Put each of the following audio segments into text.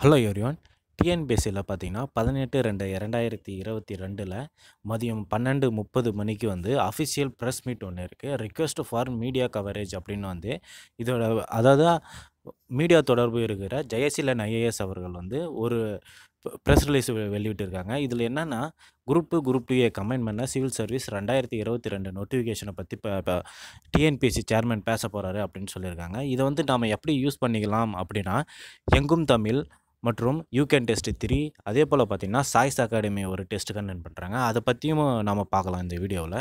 hello everyone டிஎன்பிஎஸ்சியில் பார்த்தீங்கன்னா பதினெட்டு ரெண்டு இரண்டாயிரத்தி இருபத்தி ரெண்டில் மதியம் பன்னெண்டு முப்பது மணிக்கு வந்து அஃபிஷியல் ப்ரெஸ் மீட் ஒன்று இருக்குது ரிக்வெஸ்ட் ஃபார் மீடியா கவரேஜ் அப்படின்னு வந்து இதோட அதாவது மீடியா தொடர்பு இருக்கிற ஜெயசீலன் ஐஏஎஸ் அவர்கள் வந்து ஒரு ப்ரெஸ் ரிலீஸ் வெளியிட்டிருக்காங்க இதில் என்னென்னா group two group two A combine பண்ண சிவில் சர்வீஸ் ரெண்டாயிரத்தி இருபத்தி ரெண்டு நோட்டிஃபிகேஷனை பற்றி இப்போ இப்போ டிஎன்பிஎஸ்சி சேர்மன் பேச போகிறாரு அப்படின்னு சொல்லியிருக்காங்க இதை வந்து நாம் எப்படி யூஸ் பண்ணிக்கலாம் அப்படின்னா எங்கும் தமிழ் மற்றும் யூ கேன் டெஸ்ட் த்ரீ அதே போல் பார்த்திங்கன்னா சாய்ஸ் அகாடமி ஒரு டெஸ்ட் கண்டென்ட் பண்ணுறாங்க அதை பற்றியும் நம்ம பார்க்கலாம் இந்த வீடியோவில்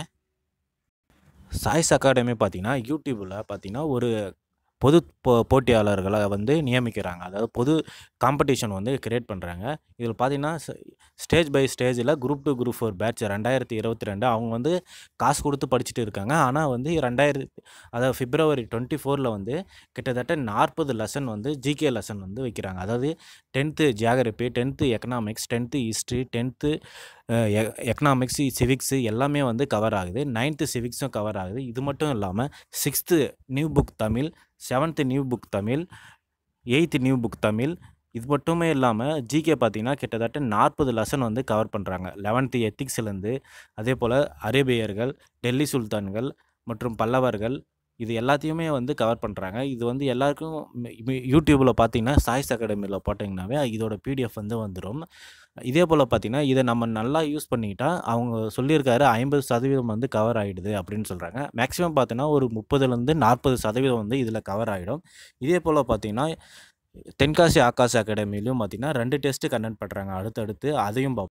சாய்ஸ் அகாடமி பார்த்திங்கன்னா யூடியூப்பில் பார்த்திங்கன்னா ஒரு பொது போ போட்டியாளர்களை வந்து நியமிக்கிறாங்க அதாவது பொது காம்படிஷன் வந்து கிரியேட் பண்ணுறாங்க இதில் பார்த்திங்கன்னா ஸ்டேஜ் பை ஸ்டேஜில் group two group four batch ரெண்டாயிரத்தி இருபத்தி ரெண்டு அவங்க வந்து காசு கொடுத்து படிச்சுட்டு இருக்காங்க ஆனால் வந்து ரெண்டாயிரத்தி அதாவது பிப்ரவரி டுவெண்ட்டி ஃபோரில் வந்து கிட்டத்தட்ட நாற்பது லெசன் வந்து ஜிகே லெசன் வந்து வைக்கிறாங்க அதாவது tenth geography tenth economics tenth history tenth economics civics எல்லாமே வந்து கவர் ஆகுது நைன்த்து சிவிக்ஸும் கவர் ஆகுது இது மட்டும் இல்லாமல் sixth new book Tamil seventh new book Tamil eighth new book Tamil இது மட்டுமே இல்லாமல் ஜிகே பார்த்தீங்கன்னா கிட்டத்தட்ட நாற்பது லெசன் வந்து கவர் பண்ணுறாங்க லெவன்த்து எத்திக்ஸ்லேருந்து அதே போல் அரேபியர்கள் டெல்லி சுல்தான்கள் மற்றும் பல்லவர்கள் இது எல்லாத்தையுமே வந்து கவர் பண்ணுறாங்க இது வந்து எல்லாருக்கும் யூடியூப்பில் பார்த்தீங்கன்னா சாய்ஸ் அகாடமியில் போட்டிங்கனாவே இதோட பிடிஎஃப் வந்து வந்துடும் இதே போல் பார்த்திங்கன்னா இதை நம்ம நல்லா யூஸ் பண்ணிக்கிட்டால் அவங்க சொல்லியிருக்காரு ஐம்பது சதவீதம் வந்து கவர் ஆகிடுது அப்படின்னு சொல்கிறாங்க மேக்ஸிமம் பார்த்தீங்கன்னா ஒரு முப்பதுலேருந்து நாற்பது சதவீதம் வந்து இதில் கவர் ஆகிடும் இதே போல் பார்த்திங்கன்னா தென்காசி ஆகாஷ் அகாடமிலையும் பார்த்திங்கன்னா ரெண்டு டெஸ்ட்டு கண்டக்ட் பண்ணுறாங்க அடுத்தடுத்து அதையும் பார்ப்போம்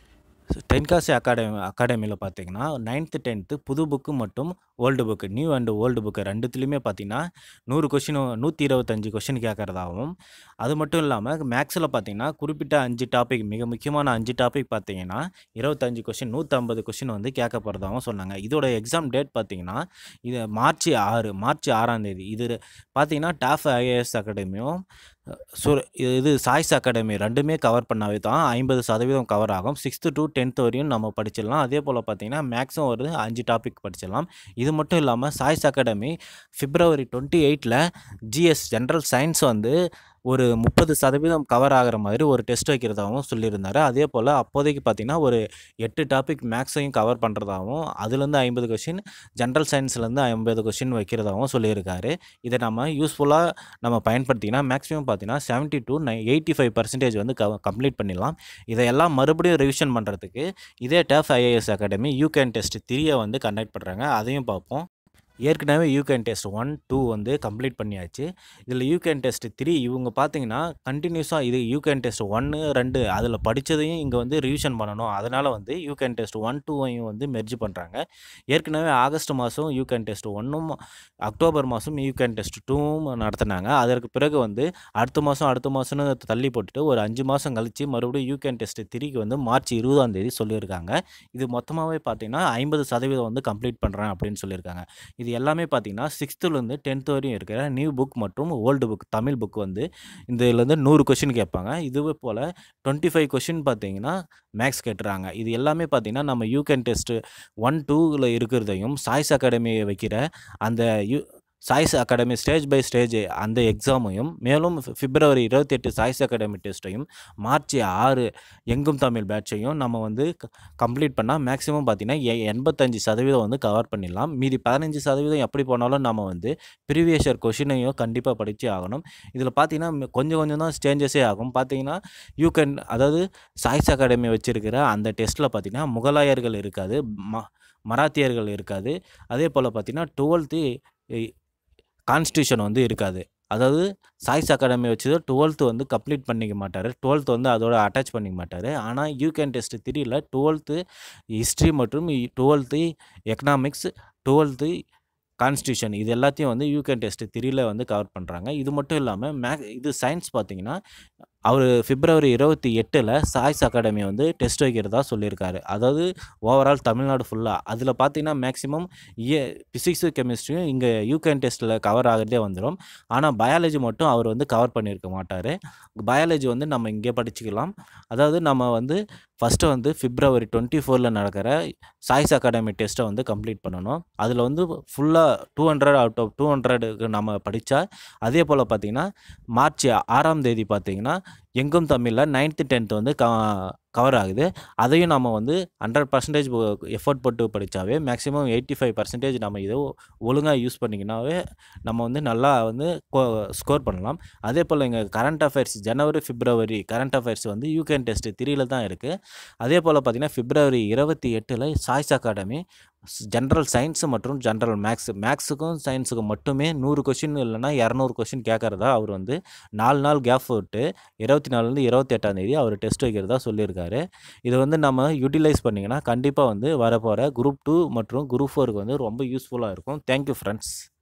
தென்காசி அகாடமி அகாடமியில் பார்த்தீங்கன்னா நைன்த்து டென்த்து புது புக்கு மற்றும் old book new and old book ரெண்டுத்துலேயுமே பார்த்தீங்கன்னா நூறு கொஷின் நூற்றி இருபத்தஞ்சி கொஷின் கேட்குறதாகவும் அது மட்டும் இல்லாமல் மேக்ஸில் பார்த்தீங்கன்னா குறிப்பிட்ட அஞ்சு டாபிக் மிக முக்கியமான அஞ்சு டாபிக் பார்த்தீங்கன்னா இருபத்தஞ்சி கொஷின் நூற்றம்பது கொஷின் வந்து கேட்க போகிறதாகவும் சொன்னாங்க இதோட எக்ஸாம் டேட் பார்த்தீங்கன்னா இது மார்ச் ஆறு மார்ச் ஆறாம் தேதி இது பார்த்தீங்கன்னா டாஃப் ஐஏஎஸ் அகாடமியும் ஸோ இது சாய்ஸ் அகாடமி ரெண்டுமே கவர் பண்ணாவே தான் ஐம்பது சதவீதம் கவர் ஆகும் சிக்ஸ்த்து டு டென்த் வரையும் நம்ம படிச்சிடலாம் அதே போல் பார்த்திங்கன்னா மேக்ஸும் ஒரு அஞ்சு டாபிக் படிச்சிடலாம் இது மட்டும் இல்லாமல் சாய்ஸ் அகாடமி பிப்ரவரி டுவெண்ட்டி எயிட்டில் ஜிஎஸ் ஜென்ரல் சயின்ஸ் வந்து ஒரு முப்பது சதவீதம் கவர் ஆகிற மாதிரி ஒரு டெஸ்ட் வைக்கிறதாகவும் சொல்லியிருந்தார் அதே போல் அப்போதைக்கு பார்த்திங்கன்னா ஒரு எட்டு டாபிக் மேக்ஸையும் கவர் பண்ணுறதாகவும் அதுலேருந்து ஐம்பது கொஷின் ஜென்ரல் சயின்ஸ்லேருந்து ஐம்பது கொஷின் வைக்கிறதாகவும் சொல்லியிருக்காரு இதை நம்ம யூஸ்ஃபுல்லாக நம்ம பயன்படுத்தினா மேக்ஸிமம் பார்த்தீங்கன்னா செவன்ட்டி டு நை எயிட்டி ஃபைவ் பர்சன்டேஜ் வந்து க கம்ப்ளீட் பண்ணிடலாம் இதையெல்லாம் மறுபடியும் ரிவிஷன் பண்ணுறதுக்கு இதே டேஃப் IAS academy you can test த்ரீயை வந்து கண்டக்ட் பண்ணுறாங்க அதையும் பார்ப்போம் ஏற்கனவே யூகேன் டெஸ்ட் ஒன் டூ வந்து கம்ப்ளீட் பண்ணியாச்சு இதில் யூகேன் டெஸ்ட் த்ரீ இவங்க பார்த்தீங்கன்னா கண்டினியூஸாக இது யூகேன் டெஸ்ட் ஒன்று ரெண்டு அதில் படித்ததையும் இங்கே வந்து ரிவிஷன் பண்ணணும் அதனால் வந்து யூகேன் டெஸ்ட் ஒன் டூவையும் வந்து மெர்ஜ் பண்ணுறாங்க ஏற்கனவே ஆகஸ்ட் மாதம் யூகேன் டெஸ்ட் ஒன்றும் அக்டோபர் மாதம் யூகேன் டெஸ்ட் டூவும் நடத்தினாங்க அதற்கு பிறகு வந்து அடுத்த மாதம் அடுத்த மாதம்னு தள்ளி போட்டுட்டு ஒரு அஞ்சு மாதம் கழித்து மறுபடியும் யூகேன் டெஸ்ட் த்ரீக்கு வந்து மார்ச் இருபதாம் தேதி சொல்லியிருக்காங்க இது மொத்தமாகவே பார்த்தீங்கன்னா ஐம்பது சதவீதம் வந்து கம்ப்ளீட் பண்ணுறேன் அப்படின்னு சொல்லியிருக்காங்க இது எல்லாமே பார்த்தீங்கன்னா சிக்ஸ்த்துலேருந்து டென்த் வரையும் இருக்கிற நியூ புக் மற்றும் ஓல்டு புக் தமிழ் புக் வந்து இதுலேருந்து நூறு கொஷின் கேட்பாங்க இதுவே போல் டுவெண்ட்டி ஃபைவ் கொஷின் பார்த்தீங்கன்னா மேக்ஸ் கேட்டுறாங்க இது எல்லாமே பார்த்தீங்கன்னா நம்ம யூகேன் டெஸ்ட்டு ஒன் டூவில் இருக்கிறதையும் சாய்ஸ் அகாடமி வைக்கிற அந்த you choice academy stage by stage அந்த எக்ஸாமையும் மேலும் பிப்ரவரி இருபத்தெட்டு சாய்ஸ் அகாடமி டெஸ்ட்டையும் மார்ச் ஆறு எங்கும் தமிழ் பேட்சையும் நம்ம வந்து கம்ப்ளீட் பண்ணால் மேக்ஸிமம் பார்த்திங்கன்னா எண்பத்தஞ்சு சதவீதம் வந்து கவர் பண்ணிடலாம் மீதி பதினஞ்சு சதவீதம் எப்படி போனாலும் நம்ம வந்து ப்ரீவியஸ் இயர் கொஷினையும் கண்டிப்பாக படித்து ஆகணும் இதில் பார்த்திங்கன்னா கொஞ்சம் கொஞ்சம் தான் சேஞ்சஸே ஆகும் பார்த்தீங்கன்னா யூ கேன் அதாவது சாய்ஸ் அகாடமி வச்சுருக்கிற அந்த டெஸ்ட்டில் பார்த்திங்கன்னா முகலாயர்கள் இருக்காது ம மராத்தியர்கள் இருக்காது அதே போல் பார்த்திங்கன்னா டுவெல்த்து கான்ஸ்டியூஷன் வந்து இருக்காது அதாவது சாய்ஸ் அகாடமி வச்சது டுவெல்த்து வந்து கம்ப்ளீட் பண்ணிக்க மாட்டார் டுவெல்த்து வந்து அதோட அட்டாச் பண்ணிக்க மாட்டார் ஆனால் யூகேன் டெஸ்ட் த்ரீயில் டுவெல்த்து ஹிஸ்ட்ரி மற்றும் டுவெல்த்து எக்கனாமிக்ஸ் டுவெல்த்து கான்ஸ்டியூஷன் இது எல்லாத்தையும் வந்து யூகேன் டெஸ்ட் த்ரீயில் வந்து கவர் பண்ணுறாங்க இது மட்டும் இல்லாமல் மேக் இது சயின்ஸ் பார்த்தீங்கன்னா அவர் பிப்ரவரி இருபத்தி எட்டில் சாய்ஸ் அகாடமி வந்து டெஸ்ட் வைக்கிறதா சொல்லியிருக்காரு அதாவது ஓவரால் தமிழ்நாடு ஃபுல்லாக அதில் பார்த்தீங்கன்னா மேக்ஸிமம் ஏ ஃபிசிக்ஸு கெமிஸ்ட்ரியும் இங்கே யூகேன் டெஸ்ட்டில் கவர் ஆகிறதே வந்துடும் ஆனால் பயாலஜி மட்டும் அவர் வந்து கவர் பண்ணியிருக்க மாட்டார் பயாலஜி வந்து நம்ம இங்கே படிச்சுக்கலாம் அதாவது நம்ம வந்து ஃபஸ்ட்டு வந்து பிப்ரவரி டுவெண்ட்டி ஃபோரில் நடக்கிற சாய்ஸ் அகாடமி டெஸ்ட்டை வந்து கம்ப்ளீட் பண்ணணும் அதில் வந்து ஃபுல்லாக two hundred out of two ஹண்ட்ரடுக்கு நம்ம படித்தா அதே போல் பார்த்திங்கன்னா மார்ச் ஆறாம் தேதி பார்த்திங்கன்னா எங்கும் தமிழில் நைன்த்து டென்த்து வந்து க கவர் ஆகுது அதையும் நம்ம வந்து ஹண்ட்ரட் பர்சன்டேஜ் எஃபோர்ட் போட்டு படித்தாவே மேக்ஸிமம் எயிட்டி ஃபைவ் பர்சன்டேஜ் நம்ம இதை ஒழுங்காக யூஸ் பண்ணிங்கனாவே நம்ம வந்து நல்லா வந்து ஸ்கோர் பண்ணலாம் அதே போல் இங்கே current affairs January February current affairs வந்து யூகேன் டெஸ்ட் த்ரீல தான் இருக்குது அதே போல் பார்த்திங்கன்னா பிப்ரவரி இருபத்தி எட்டில் சாய்ஸ் அகாடமி ஜென்ரல் சயின்ஸு மற்றும் ஜென்ரல் மேக்ஸ் மேக்ஸுக்கும் சயின்ஸுக்கும் மட்டுமே நூறு கொஷின் இல்லைனா இரநூறு கொஷின் கேட்குறதா அவர் வந்து நாலு நாள் கேப் விட்டு இருபத்தி நாலுலேருந்து இருபத்தி எட்டாந்தேதி அவர் டெஸ்ட் வைக்கிறதா சொல்லியிருக்காரு இது வந்து நம்ம யூட்டிலைஸ் பண்ணிங்கன்னா கண்டிப்பாக வந்து வரப்போகிற குரூப் டூ மற்றும் குரூப் ஃபோருக்கு வந்து ரொம்ப யூஸ்ஃபுல்லாக இருக்கும் தேங்க்யூ ஃப்ரெண்ட்ஸ்